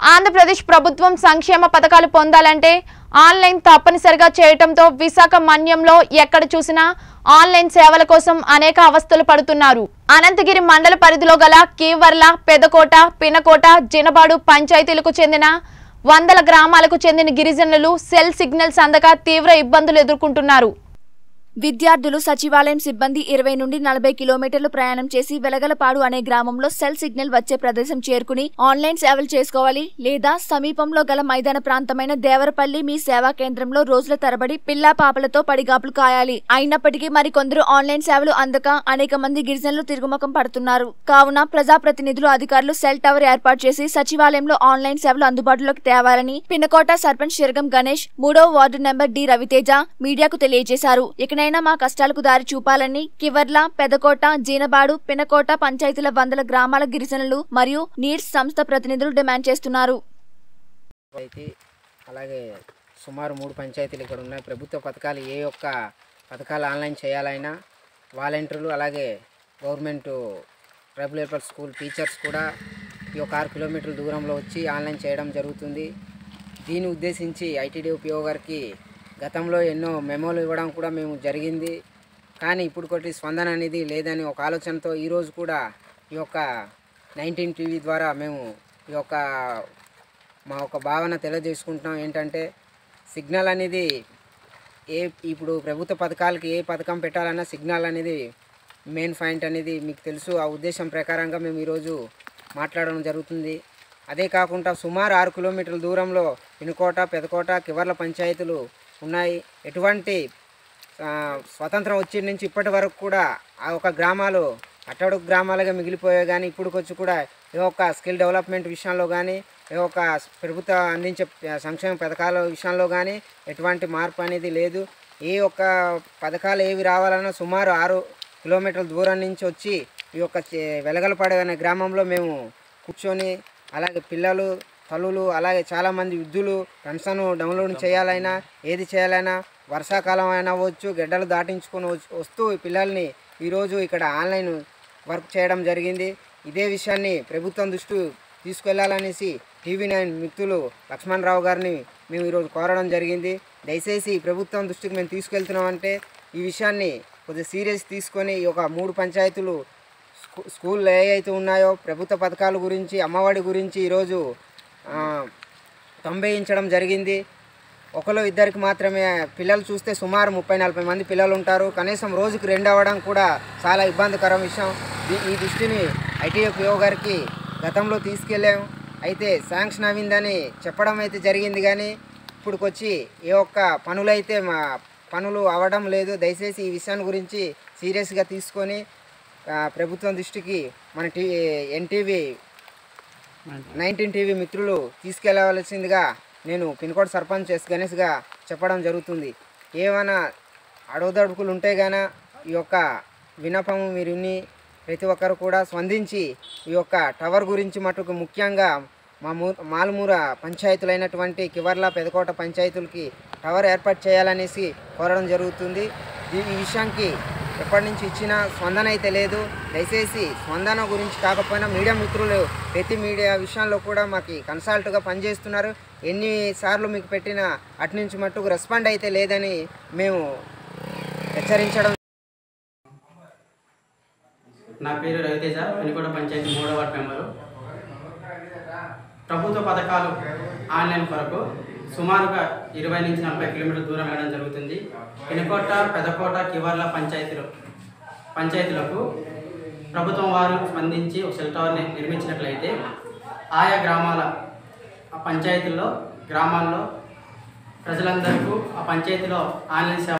ఆంధ్రప్రదేశ్ ప్రభుత్వం సంక్షేమ పథకాలు పొందాలంటే ఆన్లైన్ తప్పనిసరిగా చేయటంతో విశాఖ మన్యంలో ఎక్కడ చూసినా ఆన్లైన్ సేవల కోసం అనేక అవస్థలు పడుతున్నారు అనంతగిరి మండల పరిధిలో గల కీవర్ల పెదకోట పినకోట జినబాడు పంచాయతీలకు చెందిన వందల గ్రామాలకు చెందిన గిరిజనులు సెల్ సిగ్నల్స్ అందక తీవ్ర ఇబ్బందులు ఎదుర్కొంటున్నారు విద్యార్థులు సచివాలయం సిబ్బంది ఇరవై నుండి నలభై కిలోమీటర్లు ప్రయాణం చేసి వెలగలపాడు అనే గ్రామంలో సెల్ సిగ్నల్ వచ్చే ప్రదేశం చేరుకుని ఆన్లైన్ సేవలు చేసుకోవాలి లేదా సమీపంలో గల మైదాన ప్రాంతమైన దేవరపల్లి మీ సేవా కేంద్రంలో రోజుల తరబడి పిల్లా పాపలతో పడిగాపులు కాయాలి అయినప్పటికీ మరికొందరు ఆన్లైన్ సేవలు అందక అనేక మంది గిరిజనులు తిరుగుముఖం పడుతున్నారు కావున ప్రజాప్రతినిధులు అధికారులు సెల్ టవర్ ఏర్పాటు చేసి సచివాలయంలో ఆన్లైన్ సేవలు అందుబాటులోకి తేవాలని పినకోట సర్పంచ్ శిరగం గణేష్ మూడవ వార్డు నెంబర్ డి రవితేజ మీడియాకు తెలియజేశారు ఇకనైనా మా కష్టాలకు దారి చూపాలని కివర్ల పెదకోట జీనబాడు పినకోట పంచాయతీల వందల గ్రామాల గిరిజనులు మరియు నీడ్స్ సంస్థ ప్రతినిధులు డిమాండ్ చేస్తున్నారు పంచాయతీ అలాగే సుమారు మూడు పంచాయతీలు ఇక్కడ ఉన్నాయి ప్రభుత్వ పథకాలు ఏ ఒక్క పథకాలు ఆన్లైన్ చేయాలైనా వాలంటీర్లు అలాగే గవర్నమెంట్ ట్రైబల్ స్కూల్ టీచర్స్ కూడా ఈ యొక్క ఆరు కిలోమీటర్ల దూరంలో వచ్చి ఆన్లైన్ చేయడం జరుగుతుంది దీన్ని ఉద్దేశించి ఐటీడీఓ గారికి గతంలో ఎన్నో మెమోలు ఇవ్వడం కూడా మేము జరిగింది కానీ ఇప్పుడు కొట్టి స్పందన అనేది లేదని ఒక ఆలోచనతో ఈరోజు కూడా ఈ యొక్క నైన్టీన్ టీవీ ద్వారా మేము ఈ యొక్క మా ఒక భావన తెలియజేసుకుంటున్నాం ఏంటంటే సిగ్నల్ అనేది ఏ ఇప్పుడు ప్రభుత్వ పథకాలకి ఏ పథకం పెట్టాలన్నా సిగ్నల్ అనేది మెయిన్ పాయింట్ అనేది మీకు తెలుసు ఆ ఉద్దేశం ప్రకారంగా మేము ఈరోజు మాట్లాడడం జరుగుతుంది అదే కాకుండా సుమారు ఆరు కిలోమీటర్ల దూరంలో పినుకోట పెదకోట కివర్ల పంచాయతీలు ఉన్నాయి ఎటువంటి ఆ, స్వతంత్రం వచ్చి నుంచి ఇప్పటి వరకు కూడా ఆ ఒక గ్రామాలు అట్టడుగు గ్రామాలుగా మిగిలిపోయాయి కానీ ఇప్పుడుకొచ్చి కూడా ఏ ఒక్క స్కిల్ డెవలప్మెంట్ విషయంలో కానీ ఏ ఒక్క ప్రభుత్వ అందించే సంక్షేమ పథకాల విషయంలో కానీ ఎటువంటి మార్పు అనేది లేదు ఏ ఒక్క పథకాలు ఏవి రావాలన్నా సుమారు ఆరు కిలోమీటర్ల దూరం నుంచి వచ్చి ఈ యొక్క చే- వెలగలపాడు అనే గ్రామంలో మేము కూర్చొని అలాగే పిల్లలు తల్లులు అలాగే చాలామంది వృద్ధులు పెన్షన్ డౌన్లోడ్ చేయాలైనా ఏది చేయాలైనా వర్షాకాలం అయినా అవ్వచ్చు గడ్డలు దాటించుకొని వచ్- వస్తూ ఈ పిల్లల్ని ఈరోజు ఇక్కడ ఆన్లైన్ వర్క్ చేయడం జరిగింది ఇదే విషయాన్ని ప్రభుత్వం దృష్టి తీసుకెళ్లాలనేసి టీవీ నైన్ మిత్రులు లక్ష్మణరావు గారిని మేము ఈరోజు కోరడం జరిగింది దయచేసి ప్రభుత్వం దృష్టికి మేము తీసుకెళ్తున్నామంటే ఈ విషయాన్ని కొద్దిగా సీరియస్ తీసుకొని ఈ యొక్క మూడు పంచాయతీలు స్కూ స్కూళ్ళు ఏ అయితే ఉన్నాయో ప్రభుత్వ పథకాల గురించి అమ్మఒడి గురించి ఈరోజు ఆ, తొంభయించడం జరిగింది ఒకరు ఇద్దరికి మాత్రమే పిల్లలు చూస్తే సుమారు ముప్పై నలభై మంది పిల్లలు ఉంటారు కనీసం రోజుకి రెండు అవ్వడం కూడా చాలా ఇబ్బందికరం విషయం దీ- ఈ దృష్టిని ఐటీఓ గారికి గతంలో తీసుకెళ్ళాం అయితే శాంక్షన్ అయిందని చెప్పడం అయితే జరిగింది కానీ ఇప్పుడుకొచ్చి ఏ ఒక్క పనులైతే మా పనులు అవ్వడం లేదు దయచేసి ఈ విషయాన్ని గురించి సీరియస్గా తీసుకొని ఆ, ప్రభుత్వం దృష్టికి మన టీ ఎన్టీవీ నైన్టీన్ టీవీ మిత్రులు తీసుకెళ్లవలసిందిగా నేను పిన్కోడ్ సర్పంచ్ ఎస్ గణేష్గా చెప్పడం జరుగుతుంది ఏమైనా అడవుదడుకులు ఉంటే గాన ఈ యొక్క విన్నపం మీరు విని ప్రతి ఒక్కరు కూడా స్పందించి ఈ యొక్క టవర్ గురించి మటుకు ముఖ్యంగా మా మూ మాలుమూర పంచాయతీలైనటువంటి కివర్ల పెదకోట పంచాయతీలకి టవర్ ఏర్పాటు చేయాలనేసి కోరడం జరుగుతుంది ఈ- ఈ విషయానికి ఎప్పటి నుంచి ఇచ్చిన స్పందన అయితే లేదు దయచేసి స్పందన గురించి కాకపోయినా మీడియా మిత్రులు ప్రతి మీడియా విషయంలో కూడా మాకు కన్సల్ట్గా పనిచేస్తున్నారు ఎన్నిసార్లు మీకు పెట్టిన అటు నుంచి మట్టుకు రెస్పాండ్ అయితే లేదని మేము హెచ్చరించడం నా పేరు రవితేజ పెనుకోట పంచాయతీ మూడో వార్డు మెంబరు ప్రభుత్వ పథకాలు ఆన్లైన్ కొరకు సుమారుగా ఇరవై నుంచి నలభై కిలోమీటర్ల దూరం వెళ్ళడం జరుగుతుంది పెనుకోట పెదకోట కివర్ల పంచాయతీలు పంచాయతీలకు ప్రభుత్వం వారు స్పందించి ఒక సెల్ టవర్ని నిర్మించినట్లయితే ఆయా గ్రామాల ఆ పంచాయతీల్లో గ్రామాల్లో ప్రజలందరికీ ఆ పంచాయతీలో ఆన్లైన్ సేవ